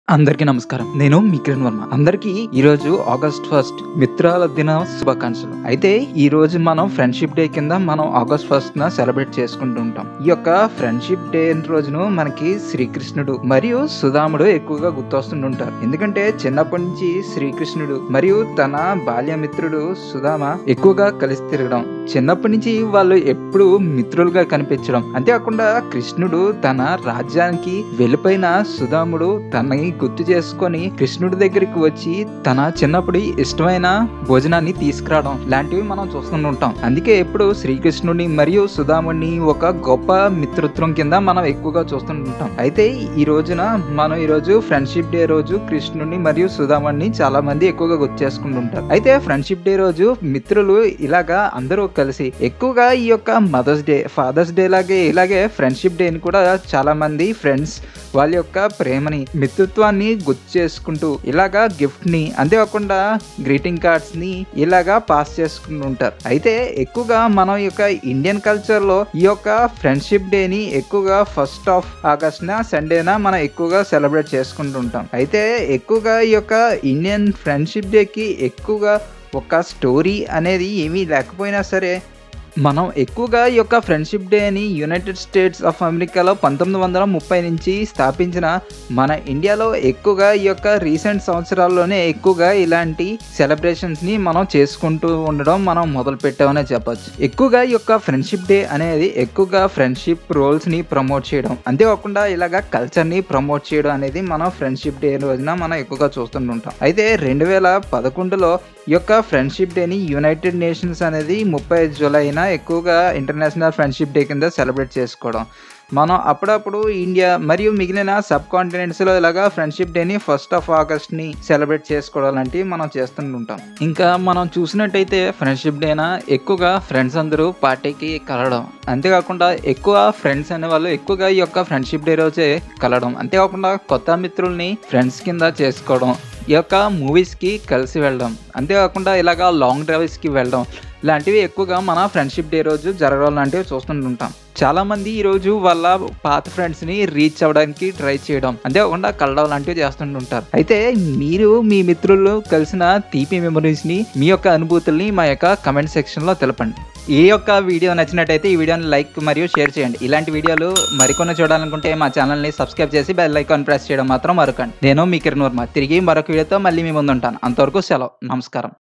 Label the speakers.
Speaker 1: అందరికీ నమస్కారం నేను మీ కిరణ్ వర్మ అందరికీ ఈ రోజు ఆగస్ట్ ఫస్ట్ మిత్రాల దిన శుభాకాంక్షలు అయితే ఈ రోజు మనం ఫ్రెండ్షిప్ డే కింద మనం ఆగస్ట్ ఫస్ట్ న సెలబ్రేట్ చేసుకుంటూ ఉంటాం ఈ యొక్క ఫ్రెండ్షిప్ డే రోజును మనకి శ్రీకృష్ణుడు మరియు సుధాముడు ఎక్కువగా గుర్తొస్తుంటుంటారు ఎందుకంటే చిన్నప్పటి నుంచి శ్రీకృష్ణుడు మరియు తన బాల్యమిత్రుడు సుధామ ఎక్కువగా కలిసి తిరగడం చిన్నప్పటి నుంచి వాళ్ళు ఎప్పుడు మిత్రులుగా కనిపించడం అంతేకాకుండా కృష్ణుడు తన రాజ్యానికి వెళ్ళిపోయిన సుధాముడు తనని గుర్తు చేసుకొని కృష్ణుడి దగ్గరికి వచ్చి తన చిన్నప్పుడు ఇష్టమైన భోజనాన్ని తీసుకురావడం లాంటివి మనం చూస్తూ ఉంటాం అందుకే ఎప్పుడు శ్రీకృష్ణుడిని మరియు సుధాముడిని ఒక గొప్ప మిత్రత్వం కింద మనం ఎక్కువగా చూస్తుంటాం అయితే ఈ రోజున మనం ఈ రోజు ఫ్రెండ్షిప్ డే రోజు కృష్ణుడిని మరియు సుధాముడిని చాలా మంది ఎక్కువగా గుర్తు చేసుకుంటుంటారు అయితే ఫ్రెండ్షిప్ డే రోజు మిత్రులు ఇలాగా అందరూ కలిసి ఎక్కువగా ఈ యొక్క మదర్స్ డే ఫాదర్స్ డే లాగే ఇలాగే ఫ్రెండ్షిప్ డేని కూడా చాలా మంది ఫ్రెండ్స్ వాళ్ళ యొక్క ప్రేమని మిత్రత్వాన్ని గుర్తు చేసుకుంటూ ఇలాగా గిఫ్ట్ ని అంతేకాకుండా గ్రీటింగ్ కార్డ్స్ ని ఇలాగా పాస్ చేసుకుంటూ ఉంటారు అయితే ఎక్కువగా మనం ఈ యొక్క ఇండియన్ కల్చర్ లో ఈ యొక్క ఫ్రెండ్షిప్ డే ని ఎక్కువగా ఫస్ట్ ఆఫ్ ఆగస్ట్ న సండేన మనం ఎక్కువగా సెలబ్రేట్ చేసుకుంటూ ఉంటాం అయితే ఎక్కువగా ఈ యొక్క ఇండియన్ ఫ్రెండ్షిప్ డే కి ఎక్కువగా ఒక స్టోరీ అనేది ఏమీ లేకపోయినా సరే మనం ఎక్కువగా ఈ యొక్క ఫ్రెండ్షిప్ డే అని యునైటెడ్ స్టేట్స్ ఆఫ్ అమెరికాలో పంతొమ్మిది వందల ముప్పై నుంచి స్థాపించిన మన ఇండియాలో ఎక్కువగా ఈ యొక్క రీసెంట్ సంవత్సరాల్లోనే ఎక్కువగా ఇలాంటి సెలబ్రేషన్స్ ని మనం చేసుకుంటూ ఉండడం మనం మొదలు పెట్టామనే చెప్పొచ్చు ఎక్కువగా ఈ యొక్క ఫ్రెండ్షిప్ డే అనేది ఎక్కువగా ఫ్రెండ్షిప్ రోల్స్ ని ప్రమోట్ చేయడం అంతేకాకుండా ఇలాగా కల్చర్ ని ప్రమోట్ చేయడం అనేది మనం ఫ్రెండ్షిప్ డే రోజున మనం ఎక్కువగా చూస్తుంటాం అయితే రెండు వేల పదకొండులో ఈ యొక్క ఫ్రెండ్షిప్ డేని యునైటెడ్ నేషన్స్ అనేది ముప్పై జూలైన ఎక్కువగా ఇంటర్నేషనల్ ఫ్రెండ్షిప్ డే కింద సెలబ్రేట్ చేసుకోవడం మనం అప్పుడప్పుడు ఇండియా మరియు మిగిలిన సబ్ కాంటినెంట్స్లో ఇలాగా ఫ్రెండ్షిప్ డేని ఫస్ట్ ఆఫ్ ఆగస్ట్ని సెలబ్రేట్ చేసుకోవడం లాంటివి మనం చేస్తుంటాం ఇంకా మనం చూసినట్టయితే ఫ్రెండ్షిప్ డేన ఎక్కువగా ఫ్రెండ్స్ అందరూ పార్టీకి కలవడం అంతేకాకుండా ఎక్కువ ఫ్రెండ్స్ అనే వాళ్ళు ఎక్కువగా ఈ యొక్క ఫ్రెండ్షిప్ డే రోజే కలవడం అంతేకాకుండా కొత్త మిత్రుల్ని ఫ్రెండ్స్ కింద చేసుకోవడం ఈ యొక్క మూవీస్కి కలిసి వెళ్ళడం అంతేకాకుండా ఇలాగా లాంగ్ డ్రైవ్స్కి వెళ్ళడం లాంటివి ఎక్కువగా మన ఫ్రెండ్షిప్ డే రోజు జరగడం లాంటివి చూస్తుంటుంటాం చాలా మంది ఈ రోజు వాళ్ళ పాత ఫ్రెండ్స్ ని రీచ్ అవ్వడానికి ట్రై చేయడం అంతేకాకుండా కలవడం లాంటివి చేస్తుంటుంటారు అయితే మీరు మీ మిత్రులు కలిసిన తీపి మెమరీస్ ని మీ యొక్క అనుభూతుల్ని మా యొక్క కమెంట్ సెక్షన్ లో తెలపండి ఈ యొక్క వీడియో నచ్చినట్టయితే ఈ వీడియోని లైక్ మరియు షేర్ చేయండి ఇలాంటి వీడియోలు మరికొన్ని చూడాలనుకుంటే మా ఛానల్ని సబ్స్క్రైబ్ చేసి బెల్ ఐకాన్ ప్రెస్ చేయడం మాత్రం మరొకండి నేను మీ కిరణ్ వర్మ తిరిగి మరొక వీడియోతో మళ్ళీ మీ ముందు ఉంటాను అంతవరకు సెలవు నమస్కారం